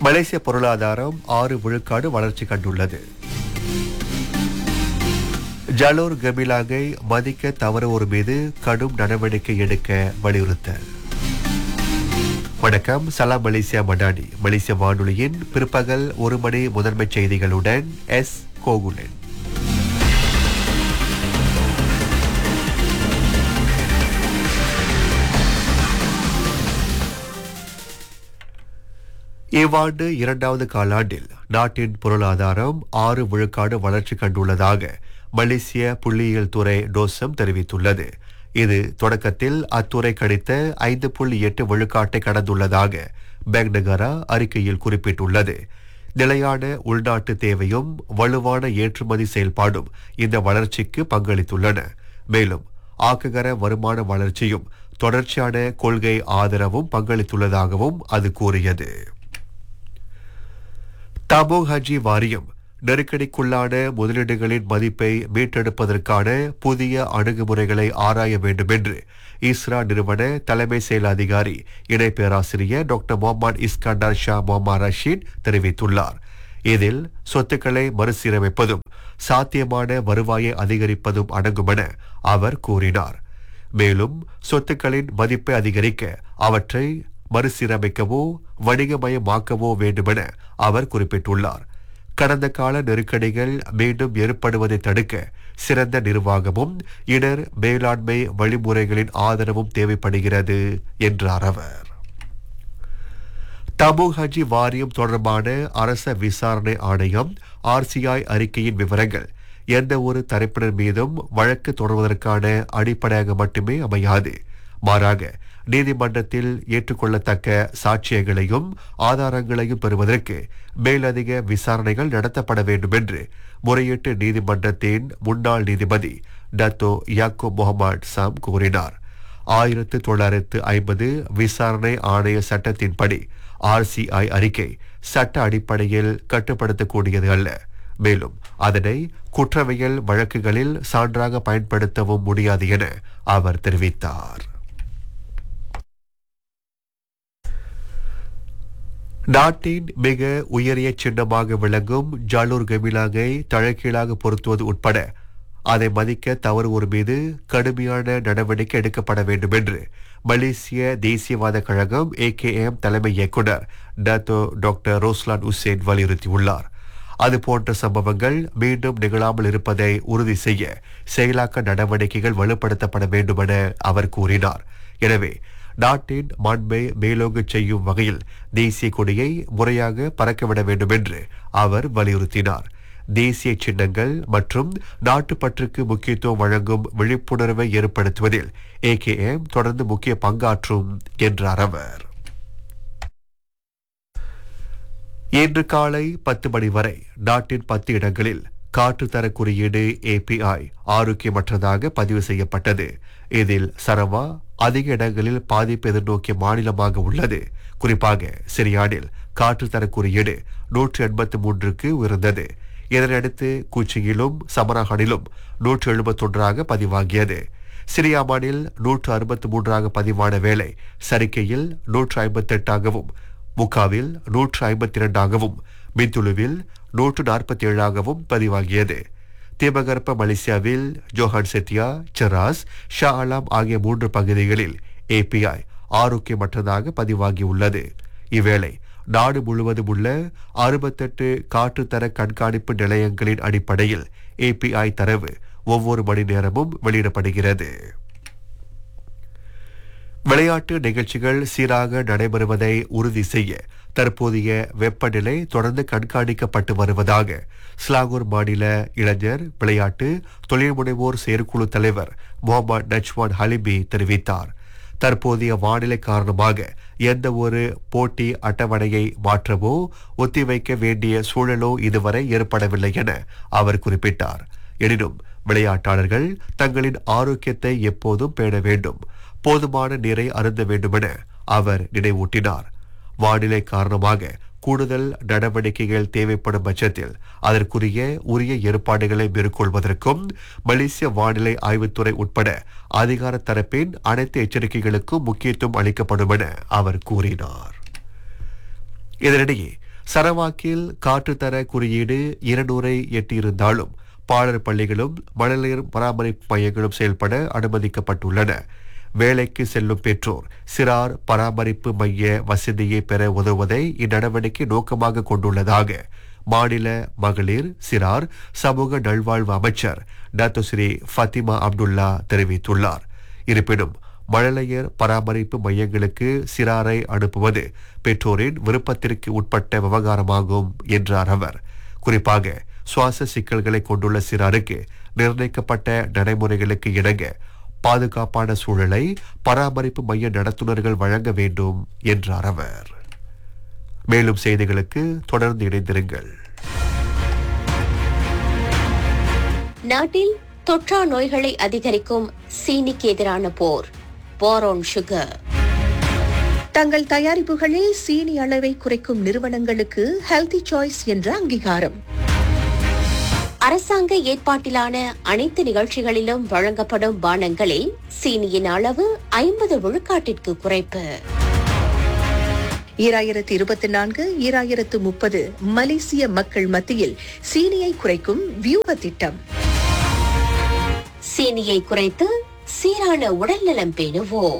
மலேசிய பொருளாதாரம் ஆறு விழுக்காடு வளர்ச்சி கண்டுள்ளது ஜலோர் கமிலாங்கை மதிக்க தவறுவோர் மீது கடும் நடவடிக்கை எடுக்க வலியுறுத்தல் வணக்கம் சலாம் மலேசியா மடானி மலேசிய வானொலியின் பிற்பகல் ஒரு மணி முதன்மைச் செய்திகளுடன் எஸ் கோகுலன் இவ்வாண்டு இரண்டாவது காலாண்டில் நாட்டின் பொருளாதாரம் ஆறு விழுக்காடு வளர்ச்சி கண்டுள்ளதாக மலேசிய புள்ளியியல் துறை டோசம் தெரிவித்துள்ளது இது தொடக்கத்தில் அத்துறை கணித்த ஐந்து புள்ளி எட்டு விழுக்காட்டை கடந்துள்ளதாக பேங்க் நகரா அறிக்கையில் குறிப்பிட்டுள்ளது நிலையான உள்நாட்டு தேவையும் வலுவான ஏற்றுமதி செயல்பாடும் இந்த வளர்ச்சிக்கு பங்களித்துள்ளன மேலும் ஆக்ககர வருமான வளர்ச்சியும் தொடர்ச்சியான கொள்கை ஆதரவும் பங்களித்துள்ளதாகவும் அது கூறியது தபோ ஹஜி வாரியம் நெருக்கடிக்குள்ளான முதலீடுகளின் மதிப்பை மீட்டெடுப்பதற்கான புதிய அணுகுமுறைகளை ஆராய வேண்டும் என்று இஸ்ரா நிறுவன தலைமை செயல் அதிகாரி இணை பேராசிரியர் doctor Muhammad Iskandar Shah Muhammad Rashid தெரிவித்துள்ளார் இதில் சொத்துக்களை மறுசீரமைப்பதும் சாத்தியமான வருவாயை அதிகரிப்பதும் அடங்கும் என அவர் கூறினார் மேலும் சொத்துக்களின் மதிப்பை அதிகரிக்க அவற்றை மறுசீரமைக்கவோ வணிகமயமாக்கவோ வேண்டுமென அவர் குறிப்பிட்டுள்ளார் கடந்த கால நெருக்கடிகள் மீண்டும் ஏற்படுவதை தடுக்க சிறந்த நிர்வாகமும் இடர் மேலாண்மை வழிமுறைகளின் ஆதரவும் தேவைப்படுகிறது என்றார் அவர் தபு ஹஜி வாரியம் தொடர்பான அரச விசாரணை ஆணையம் ஆர்சிஐ அறிக்கையின் விவரங்கள் எந்த ஒரு தரப்பினர் மீதும் வழக்கு தொடர்வதற்கான அடிப்படையாக மட்டுமே அமையாது மாறாக நீதிமன்றத்தில் ஏற்றுக்கொள்ளத்தக்க சாட்சியங்களையும் ஆதாரங்களையும் பெறுவதற்கு மேலதிக விசாரணைகள் நடத்தப்பட வேண்டும் என்று முறையீட்டு நீதிமன்றத்தின் முன்னாள் நீதிபதி டத்தோ யாக்கோ முகமது சாம் கூறினார் ஆயிரத்து தொள்ளாயிரத்து ஐம்பது விசாரணை ஆணைய சட்டத்தின்படி ஆர்சிஐ அறிக்கை சட்ட அடிப்படையில் கட்டுப்படுத்தக்கூடியது அல்ல மேலும் அதனை குற்றவியல் வழக்குகளில் சான்றாக பயன்படுத்தவும் முடியாது என அவர் தெரிவித்தார் நாட்டின் மிக உயரிய சின்னமாக விளங்கும் ஜாலூர் கமிலாங்கை தழக்கீழாக பொருத்துவது உட்பட அதை மதிக்க தவறுவோர் மீது கடுமையான நடவடிக்கை எடுக்கப்பட வேண்டும் என்று மலேசிய தேசியவாத கழகம் ஏகேஎம் தலைமை இயக்குனர் டத்தோ டாக்டர் ரோஸ்லான் உசேன் வலியுறுத்தியுள்ளார் அதுபோன்ற சம்பவங்கள் மீண்டும் நிகழாமல் இருப்பதை உறுதி செய்ய செயலாக்க நடவடிக்கைகள் வலுப்படுத்தப்பட வேண்டும் என அவர் கூறினார் எனவே நாட்டின் மாண்பை மேலோங்கச் செய்யும் வகையில் தேசிய கொடியை முறையாக பறக்கவிட வேண்டும் என்று அவர் வலியுறுத்தினார் தேசிய சின்னங்கள் மற்றும் நாட்டுப்பற்றுக்கு முக்கியத்துவம் வழங்கும் விழிப்புணர்வை ஏற்படுத்துவதில் ஏகேஎம் தொடர்ந்து முக்கிய பங்காற்றும் என்றார் அவர் இன்று காலை பத்து மணி வரை நாட்டின் பத்து இடங்களில் காற்றுத்தர குறியீடு ஏபிஐ ஆரோக்கியமற்றதாக பதிவு செய்யப்பட்டது இதில் சரவா அதிக இடங்களில் பாதிப்பு எதிர்நோக்கிய மாநிலமாக உள்ளது குறிப்பாக சிரியானில் காற்றுத்தர குறியீடு நூற்று எண்பத்து மூன்றுக்கு உயர்ந்தது இதனையடுத்து கூச்சியிலும் சமரகனிலும் நூற்று எழுபத்தொன்றாக பதிவாகியது சிரியாமானில் நூற்று அறுபத்து மூன்றாக பதிவான வேளை சரிக்கையில் நூற்று ஐம்பத்தெட்டாகவும் முக்காவில் நூற்று ஐம்பத்தி இரண்டாகவும் மிந்துலுவில் நூற்று நாற்பத்தி ஏழாகவும் பதிவாகியது தீபகற்ப மலேசியாவில் Johan Setia Cheras Shah Alam ஆகிய மூன்று பகுதிகளில் ஏபிஐ ஆரோக்கியமற்றதாக பதிவாகியுள்ளது இவ்வேளை நாடு முழுவதும் உள்ள அறுபத்தெட்டு காற்றுத்தர கண்காணிப்பு நிலையங்களின் அடிப்படையில் ஏபிஐ தரவு ஒவ்வொரு மணி நேரமும் வெளியிடப்படுகிறது விளையாட்டு நிகழ்ச்சிகள் சீராக நடைபெறுவதை உறுதி செய்ய தற்போதைய வெப்பநிலை தொடர்ந்து கண்காணிக்கப்பட்டு வருவதாக ஸ்லாங்கூர் மாநில இளைஞர் விளையாட்டு தொழில்முனைவோர் செயற்குழு தலைவர் முகமது நஜ்வான் ஹலிபி தெரிவித்தார் தற்போதைய வானிலை காரணமாக எந்த ஒரு போட்டி அட்டவணையை மாற்றவோ ஒத்திவைக்க வேண்டிய சூழலோ இதுவரை ஏற்படவில்லை என அவர் குறிப்பிட்டார் எனினும் விளையாட்டாளர்கள் தங்களின் ஆரோக்கியத்தை எப்போதும் பேண வேண்டும் போதுமான நீரை அருந்த வேண்டுமென அவர் நினைவூட்டினார் வானிலை காரணமாக கூடுதல் நடவடிக்கைகள் தேவைப்படும் பட்சத்தில் அதற்குரிய உரிய ஏற்பாடுகளை மேற்கொள்வதற்கும் மலேசிய வானிலை ஆய்வுத்துறை உட்பட அதிகார தரப்பின் அனைத்து எச்சரிக்கைகளுக்கும் முக்கியத்துவம் அளிக்கப்படும் என அவர் கூறினார் இதனிடையே சரவாக்கில் காற்றுத்தர குறியீடு இருநூறை எட்டியிருந்தாலும் பாடர் பள்ளிகளும் மழலையர் பராமரிப்பு மையங்களும் செயல்பட அனுமதிக்கப்பட்டுள்ளன வேலைக்கு செல்லும் பெற்றோர் சிறார் பராமரிப்பு மைய வசதியை பெற உதவுவதை இந்நடவடிக்கை நோக்கமாக கொண்டுள்ளதாக மாநில மகளிர் சிறார் சமூக நல்வாழ்வு அமைச்சர் டாக்டர் ஸ்ரீ ஃபத்திமா அப்துல்லா தெரிவித்துள்ளார் இருப்பினும் மழலையர் பராமரிப்பு மையங்களுக்கு சிறாரை அனுப்புவது பெற்றோரின் விருப்பத்திற்கு உட்பட்ட விவகாரமாகும் என்றார் அவர் குறிப்பாக சுவாச சிக்கல்களை கொண்டுள்ள சிறாருக்கு நிர்ணயிக்கப்பட்ட நடைமுறைகளுக்கு இணங்க பாதுகாப்பான சூழலை பராமரிப்பு மைய நடத்துனர்கள் வழங்க வேண்டும் என்றார் அவர் மேலும் செய்திகளுக்கு தொடர்ந்து இணைந்திருங்கள் நாட்டில் தொற்றா நோய்களை அதிகரிக்கும் சீனிக்கு எதிரான போர் போரோன் சுகர் தங்கள் தயாரிப்புகளில் சீனி அளவை குறைக்கும் நிறுவனங்களுக்கு ஹெல்தி சாய்ஸ் என்ற அங்கீகாரம் அரசாங்க ஏற்பாட்டிலான அனைத்து நிகழ்ச்சிகளிலும் வழங்கப்படும் பானங்களில் சீனியின் அளவு ஐம்பது விழுக்காட்டிற்கு குறைப்பு ஈராயிரத்து இருபத்தி நான்கு ஈராயிரத்து முப்பது மலேசிய மக்கள் மத்தியில் சீனியை குறைக்கும் வியூக திட்டம் சீனியை குறைத்து சீரான உடல்நலம் பேணுவோம்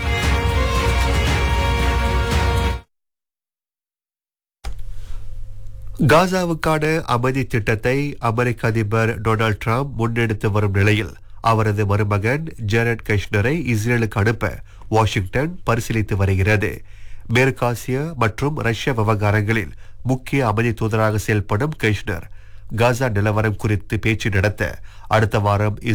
காசாவுக்கான அமைதி திட்டத்தை அமெரிக்க அதிபர் டொனால்ட் ட்ரம்ப் முன்னெடுத்து வரும் நிலையில் அவரது மருமகன் ஜெரட் கஷ்னரை இஸ்ரேலுக்கு அனுப்ப வாஷிங்டன் பரிசீலித்து வருகிறது மேற்காசிய மற்றும் ரஷ்ய விவகாரங்களில் முக்கிய அமைதி தூதராக செயல்படும் கஷ்னர் காசா நிலவரம் குறித்து பேச்சு நடத்த அடுத்த வாரம்